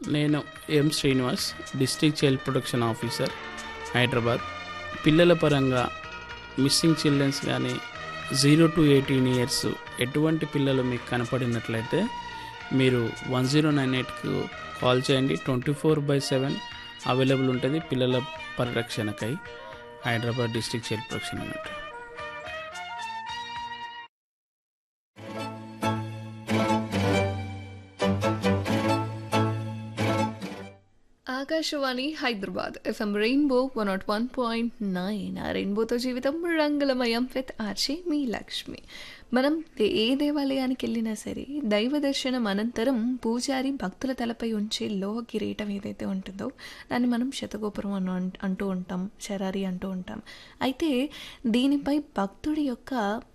నేను M Srinivas district child protection officer Hyderabad పిల్లల పరంగా మిస్సింగ్ చిల్డ్రన్స్ కానీ జీరో టు ఎయిటీన్ ఇయర్స్ ఎటువంటి పిల్లలు మీకు కనపడినట్లయితే మీరు వన్ జీరో నైన్ ఎయిట్కు కాల్ చేయండి twenty four by seven available ఉంటుంది పిల్లల పరిరక్షణకై హైదరాబాద్ డిస్ట్రిక్ట్ చైల్డ్ ప్రొటెక్షన్ అన్నట్టు Akashvani Hyderabad FM rainbow one nought one point nine ఆ రెయిన్బోతో జీవితం రంగులమయం విత్ ఆర్చే మీ లక్ష్మి మనం దే- ఏ దేవాలయానికి వెళ్ళినా సరే దైవ దర్శనం అనంతరం పూజారి భక్తుల తలపై ఉంచే లోహ కిరీటం ఏదైతే ఉంటుందో దాన్ని మనం శతగోపురం అను అంటూ ఉంటాం శరారి అంటూ ఉంటాం అయితే దీనిపై భక్తుడి యొక్క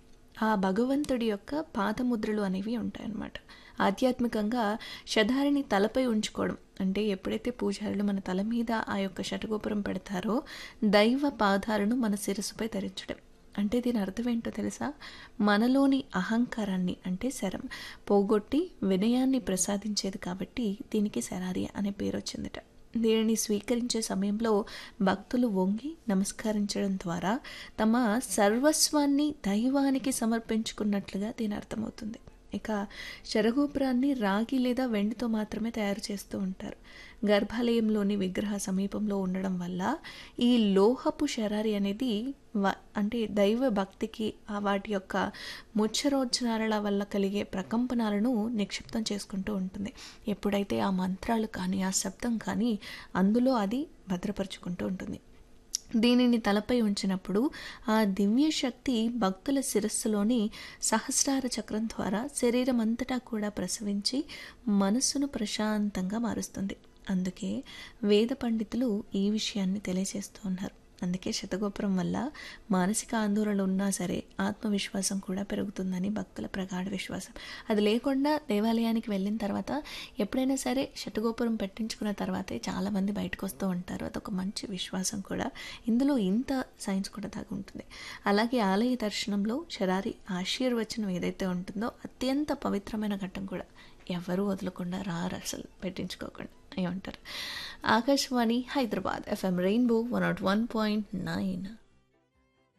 ఆ భగవంతుడి యొక్క పాదముద్రలు అనేవి ఉంటాయన్నమాట ఆధ్యాత్మికంగా శధారిని తలపై ఉంచుకోవడం అంటే ఎప్పుడైతే పూజారులు మన తల మీద ఆ యొక్క శటగోపురం పెడతారో దైవ పాదాలను మన శిరస్సుపై ధరించడం అంటే దీని అర్థం ఏంటో తెలుసా మనలోని అహంకారాన్ని అంటే శరం పోగొట్టి వినయాన్ని ప్రసాదించేది కాబట్టి దీనికి శరారి అనే పేరు వచ్చిందట దీనిని స్వీకరించే సమయంలో భక్తులు వంగి నమస్కరించడం ద్వారా తమ సర్వస్వాన్ని దైవానికి సమర్పించుకున్నట్లుగా దీని అర్థమవుతుంది ఇక శరగోపురాన్ని రాగి లేదా వెండితో మాత్రమే తయారు చేస్తూ ఉంటారు గర్భాలయంలోని విగ్రహ సమీపంలో ఉండడం వల్ల ఈ లోహపు శరారి అనేది వ- అంటే దైవ భక్తికి ఆ వాటి యొక్క ముచ్చరోచనాల వల్ల కలిగే ప్రకంపనాలను నిక్షిప్తం చేసుకుంటూ ఉంటుంది ఎప్పుడైతే ఆ మంత్రాలు కానీ ఆ శబ్దం కానీ అందులో అది భద్రపరుచుకుంటూ ఉంటుంది దీనిని తలపై ఉంచినప్పుడు ఆ దివ్య శక్తి భక్తుల శిరస్సులోని సహస్రార చక్రం ద్వారా శరీరం అంతటా కూడా ప్రసవించి మనస్సును ప్రశాంతంగా మారుస్తుంది అందుకే వేద పండితులు ఈ విషయాన్ని తెలియజేస్తూ ఉన్నారు అందుకే శతగోపురం వల్ల మానసిక ఆందోళన ఉన్నా సరే ఆత్మవిశ్వాసం కూడా పెరుగుతుందని భక్తుల ప్రగాఢ విశ్వాసం అది లేకుండా దేవాలయానికి వెళ్ళిన తర్వాత ఎప్పుడైనా సరే శతగోపురం పెట్టించుకున్న తర్వాతే చాలామంది బయటకు వస్తూ ఉంటారు అదొక మంచి విశ్వాసం కూడా ఇందులో ఇంత సైన్స్ కూడా దాగి ఉంటుంది అలాగే ఆలయ దర్శనంలో శరారి ఆశీర్వచనం ఏదైతే ఉంటుందో అత్యంత పవిత్రమైన ఘట్టం కూడా ఎవరూ వదలకుండా రారు అసలు పెట్టించుకోకుండా ఏమంటారు Akashvani Hyderabad FM rainbow one nought one point nine